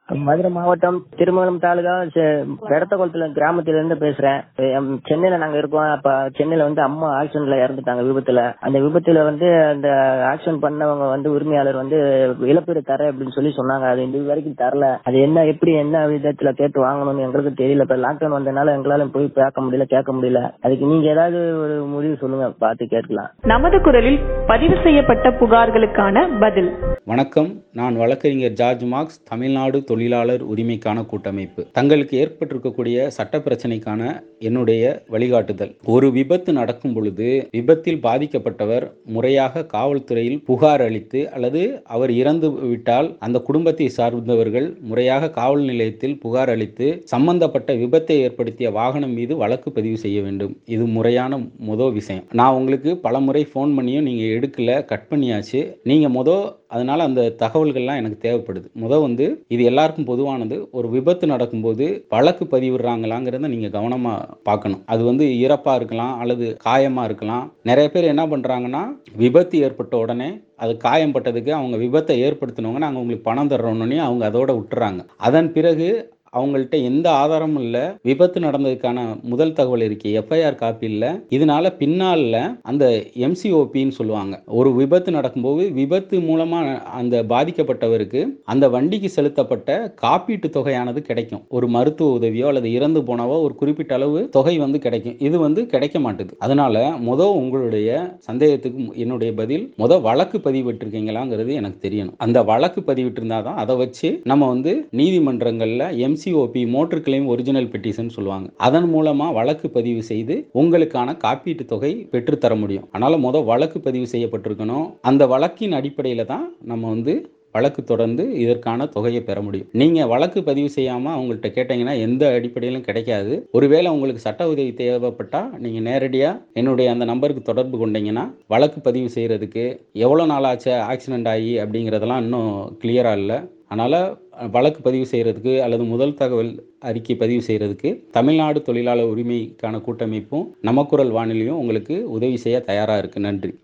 மதுரை மாவட்டம் திருமங்கலம் தாலுகா பெடத்தகுளத்துல கிராமத்துல இருந்து பேசுறேன் எம் சென்னையில நாங்க இருக்கோம் அப்ப சென்னையில வந்து அம்மா ஆக்சிடென்ட்ல இறந்துட்டாங்க விபத்துல அந்த விபத்துல வந்து அந்த ஆக்சிடென்ட் பண்ணவங்க வந்து உரிமையாளர் வந்து இழப்பீடு தர அப்படின்னு சொல்லி சொன்னாங்க அது இது வரைக்கும் தரல அது என்ன எப்படி என்ன விதத்துல கேட்டு வாங்கணும்னு எங்களுக்கு தெரியல இப்ப லாக்டவுன் வந்தனால எங்களால போய் பார்க்க முடியல கேட்க முடியல அதுக்கு நீங்க ஏதாவது ஒரு முடிவு சொல்லுங்க பார்த்து கேட்கலாம் நமது குரலில் பதிவு செய்யப்பட்ட புகார்களுக்கான பதில் வணக்கம் நான் வழக்கறிஞர் ஜார்ஜ் மார்க்ஸ் தமிழ்நாடு தொழிலாளர் உரிமைக்கான கூட்டமைப்பு தங்களுக்கு ஏற்பட்டிருக்கக்கூடிய சட்ட பிரச்சனைக்கான என்னுடைய வழிகாட்டுதல் ஒரு விபத்து நடக்கும் பொழுது விபத்தில் பாதிக்கப்பட்டவர் முறையாக காவல்துறையில் புகார் அளித்து அல்லது அவர் இறந்து விட்டால் அந்த குடும்பத்தை சார்ந்தவர்கள் முறையாக காவல் நிலையத்தில் புகார் அளித்து சம்பந்தப்பட்ட விபத்தை ஏற்படுத்திய வாகனம் மீது வழக்கு பதிவு செய்ய வேண்டும் இது முறையான முதல் விஷயம் நான் உங்களுக்கு பல முறை ஃபோன் பண்ணியும் நீங்கள் எடுக்கல கட் பண்ணியாச்சு நீங்கள் முத அதனால அந்த தகவல்கள்லாம் எனக்கு தேவைப்படுது முத வந்து இது எல்லாருக்கும் பொதுவானது ஒரு விபத்து நடக்கும்போது வழக்கு பதிவிடுறாங்களாங்கிறத நீங்க கவனமா பார்க்கணும் அது வந்து இறப்பா இருக்கலாம் அல்லது காயமா இருக்கலாம் நிறைய பேர் என்ன பண்றாங்கன்னா விபத்து ஏற்பட்ட உடனே அது காயம்பட்டதுக்கு அவங்க விபத்தை ஏற்படுத்தினவங்க நாங்கள் உங்களுக்கு பணம் தர்றோன்னே அவங்க அதோட விட்டுறாங்க அதன் பிறகு அவங்கள்ட்ட எந்த ஆதாரமும் இல்லை விபத்து நடந்ததுக்கான முதல் தகவல் இருக்கு எஃப்ஐஆர் காப்பி இல்லை இதனால பின்னால அந்த எம்சிஓபின்னு சொல்லுவாங்க ஒரு விபத்து நடக்கும்போது விபத்து மூலமா அந்த பாதிக்கப்பட்டவருக்கு அந்த வண்டிக்கு செலுத்தப்பட்ட காப்பீட்டு தொகையானது கிடைக்கும் ஒரு மருத்துவ உதவியோ அல்லது இறந்து போனவோ ஒரு குறிப்பிட்ட அளவு தொகை வந்து கிடைக்கும் இது வந்து கிடைக்க மாட்டுது அதனால முத உங்களுடைய சந்தேகத்துக்கு என்னுடைய பதில் முத வழக்கு பதிவிட்டிருக்கீங்களாங்கிறது எனக்கு தெரியணும் அந்த வழக்கு பதிவிட்டிருந்தாதான் அதை வச்சு நம்ம வந்து நீதிமன்றங்கள்ல MCOP motor claim original petition சொல்லுவாங்க அதன் மூலமா வழக்கு பதிவு செய்து உங்களுக்கான காப்பீட்டு தொகை பெற்றுத்தர முடியும் அதனால முத வழக்கு பதிவு செய்யப்பட்டிருக்கணும் அந்த வழக்கின் அடிப்படையில தான் நம்ம வந்து வழக்கு தொடர்ந்து இதற்கான தொகையை பெற முடியும் நீங்க வழக்கு பதிவு செய்யாம அவங்கள்ட்ட கேட்டீங்கன்னா எந்த அடிப்படையிலும் கிடைக்காது ஒருவேளை உங்களுக்கு சட்ட உதவி தேவைப்பட்டா நீங்க நேரடியா என்னுடைய அந்த நம்பருக்கு தொடர்பு கொண்டீங்கன்னா வழக்கு பதிவு செய்யறதுக்கு எவ்வளோ நாள் ஆச்சு ஆக்சிடென்ட் ஆகி அப்படிங்கிறதெல்லாம் இன்னும் கிளியரா இல்லை அதனால் வழக்கு பதிவு செய்கிறதுக்கு அல்லது முதல் தகவல் அறிக்கை பதிவு செய்கிறதுக்கு தமிழ்நாடு தொழிலாளர் உரிமைக்கான கூட்டமைப்பும் நமக்குரல் வானொலியும் உங்களுக்கு உதவி செய்ய தயாராக இருக்குது நன்றி